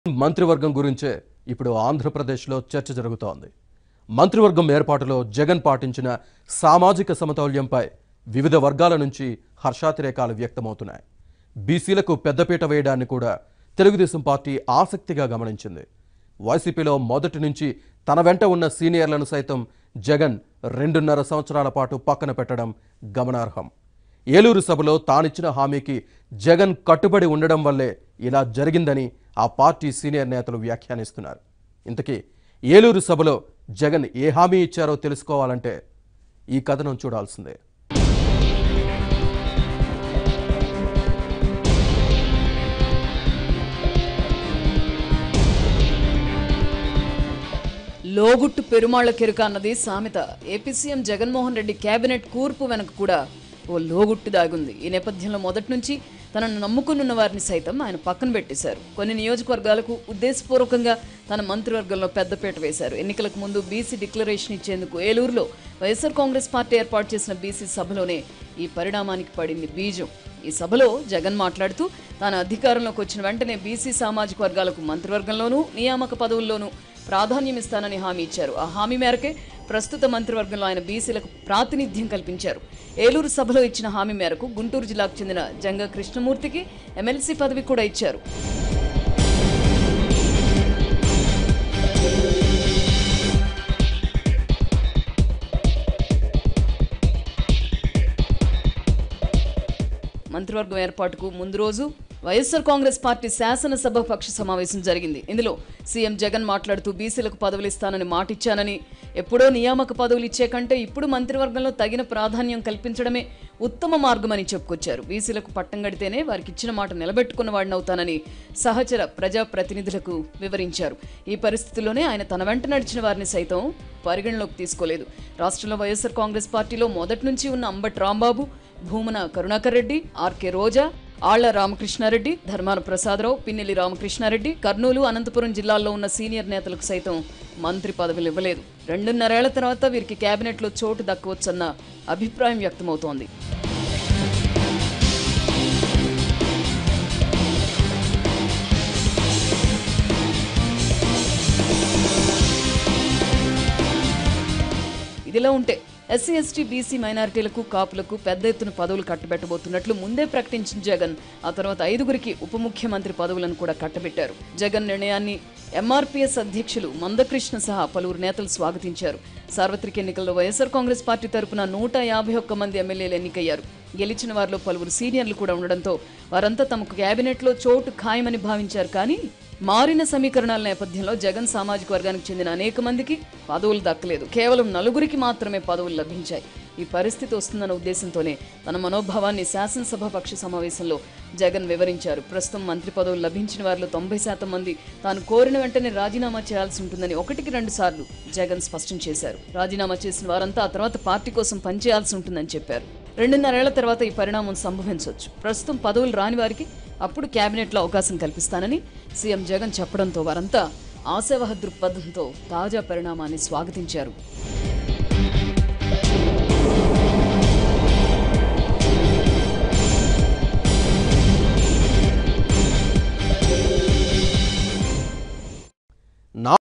మంత్రివర్గం గురించే ఇప్పుడు ఆంధ్రప్రదేశ్లో చర్చ జరుగుతోంది మంత్రివర్గం ఏర్పాటులో జగన్ పాటించిన సామాజిక సమతౌల్యంపై వివిధ వర్గాల నుంచి హర్షాతిరేకాలు వ్యక్తమవుతున్నాయి బీసీలకు పెద్దపీట వేయడాన్ని కూడా తెలుగుదేశం పార్టీ ఆసక్తిగా గమనించింది వైసీపీలో మొదటి నుంచి తన వెంట ఉన్న సీనియర్లను సైతం జగన్ రెండున్నర సంవత్సరాల పాటు పక్కన పెట్టడం గమనార్హం ఏలూరు సభలో తానిచ్చిన హామీకి జగన్ కట్టుబడి ఉండడం వల్లే ఇలా జరిగిందని ఆ పార్టీ సీనియర్ నేతలు వ్యాఖ్యానిస్తున్నారు ఇంతకీ ఏలూరు సభలో జగన్ ఏ హామీ ఇచ్చారో తెలుసుకోవాలంటే ఈ కథనం చూడాల్సిందే లోగుట్టు పెరుమాళ్ల కెరుక అన్నది సామెత AP CM Jaganmohan Reddy cabinet కూర్పు వెనక కూడా ఓ లోగుట్టు దాగుంది ఈ నేపథ్యంలో మొదటి నుంచి తనను నమ్ముకునున్న వారిని సైతం ఆయన పక్కన పెట్టేశారు కొన్ని నియోజకవర్గాలకు ఉద్దేశపూర్వకంగా తన మంత్రివర్గంలో పెద్దపీట వేశారు ఎన్నికలకు ముందు బీసీ డిక్లరేషన్ ఇచ్చేందుకు ఏలూరులో వైఎస్ఆర్ కాంగ్రెస్ పార్టీ ఏర్పాటు చేసిన బీసీ సభలోనే ఈ పరిణామానికి పడింది బీజం ఈ సభలో జగన్ మాట్లాడుతూ తాను అధికారంలోకి వచ్చిన వెంటనే బీసీ సామాజిక వర్గాలకు మంత్రివర్గంలోనూ నియామక పదవుల్లోనూ ప్రాధాన్యం ఇస్తానని హామీ ఇచ్చారు ఆ హామీ మేరకే ప్రస్తుత మంత్రివర్గంలో ఆయన బీసీలకు ప్రాతినిధ్యం కల్పించారు ఏలూరు సభలో ఇచ్చిన హామీ మేరకు గుంటూరు జిల్లాకు చెందిన జంగ కృష్ణమూర్తికి ఎమ్మెల్సీ పదవి కూడా ఇచ్చారు మంత్రివర్గం ఏర్పాటుకు ముందు రోజు వైఎస్ఆర్ కాంగ్రెస్ పార్టీ శాసనసభ పక్ష సమావేశం జరిగింది ఇందులో సీఎం జగన్ మాట్లాడుతూ బీసీలకు పదవులు ఇస్తానని మాటిచ్చానని ఎప్పుడో నియామక పదవులు ఇచ్చే కంటే ఇప్పుడు మంత్రివర్గంలో తగిన ప్రాధాన్యం కల్పించడమే ఉత్తమ మార్గమని చెప్పుకొచ్చారు బీసీలకు పట్టం గడితేనే వారికి ఇచ్చిన మాట నిలబెట్టుకున్న వాడినవుతానని సహచర ప్రజాప్రతినిధులకు వివరించారు ఈ పరిస్థితుల్లోనే ఆయన తన వెంట నడిచిన వారిని సైతం పరిగణలోకి తీసుకోలేదు రాష్ట్రంలో వైఎస్ఆర్ కాంగ్రెస్ పార్టీలో మొదటి నుంచి ఉన్న అంబటి రాంబాబు భూమన కరుణాకర్ రెడ్డి ఆర్కే రోజా ఆళ్ల రామకృష్ణారెడ్డి ధర్మాన ప్రసాదరావు పిన్నెల్లి రామకృష్ణారెడ్డి కర్నూలు అనంతపురం జిల్లాల్లో ఉన్న సీనియర్ నేతలకు సైతం మంత్రి పదవులు ఇవ్వలేదు రెండున్నరేళ్ల తర్వాత వీరికి కేబినెట్లో చోటు దక్కవచ్చన్న అభిప్రాయం వ్యక్తమవుతోంది ఇదిలా ఉంటే ఎస్సీ ఎస్టీ బీసీ మైనారిటీలకు కాపులకు పెద్ద ఎత్తున పదవులు కట్టబెట్టబోతున్నట్లు ముందే ప్రకటించిన జగన్ ఆ తర్వాత ఐదుగురికి ఉప ముఖ్యమంత్రి పదవులను కూడా కట్టబెట్టారు జగన్ నిర్ణయాన్ని ఎంఆర్పీఎస్ అధ్యక్షులు మందకృష్ణ సహా పలువురు నేతలు స్వాగతించారు సార్వత్రిక ఎన్నికల్లో వైఎస్ఆర్ కాంగ్రెస్ పార్టీ తరపున నూట యాభై ఒక్క మంది ఎమ్మెల్యేలు ఎన్నికయ్యారు గెలిచిన వారిలో పలువురు సీనియర్లు కూడా ఉండడంతో వారంతా తమకు కేబినెట్లో చోటు ఖాయమని భావించారు కానీ మారిన సమీకరణాల నేపథ్యంలో జగన్ సామాజిక వర్గానికి చెందిన అనేక మందికి పదవులు దక్కలేదు కేవలం నలుగురికి మాత్రమే పదవులు లభించాయి ఈ పరిస్థితి వస్తుందన్న ఉద్దేశంతోనే తన మనోభావాన్ని శాసనసభ పక్ష సమావేశంలో జగన్ వివరించారు ప్రస్తుతం మంత్రి పదవులు లభించిన వారిలో తొంభై శాతం మంది తాను కోరిన వెంటనే రాజీనామా చేయాల్సి ఉంటుందని ఒకటికి రెండు సార్లు జగన్ స్పష్టం చేశారు రాజీనామా చేసిన వారంతా ఆ తర్వాత పార్టీ కోసం పనిచేయాల్సి ఉంటుందని చెప్పారు రెండున్నరేళ్ల తర్వాత ఈ పరిణామం సంభవించవచ్చు ప్రస్తుతం పదవులు రాని వారికి అప్పుడు కేబినెట్లో అవకాశం కల్పిస్తానని సీఎం జగన్ చెప్పడంతో వారంతా ఆశావహ దృక్పథంతో తాజా పరిణామాన్ని స్వాగతించారు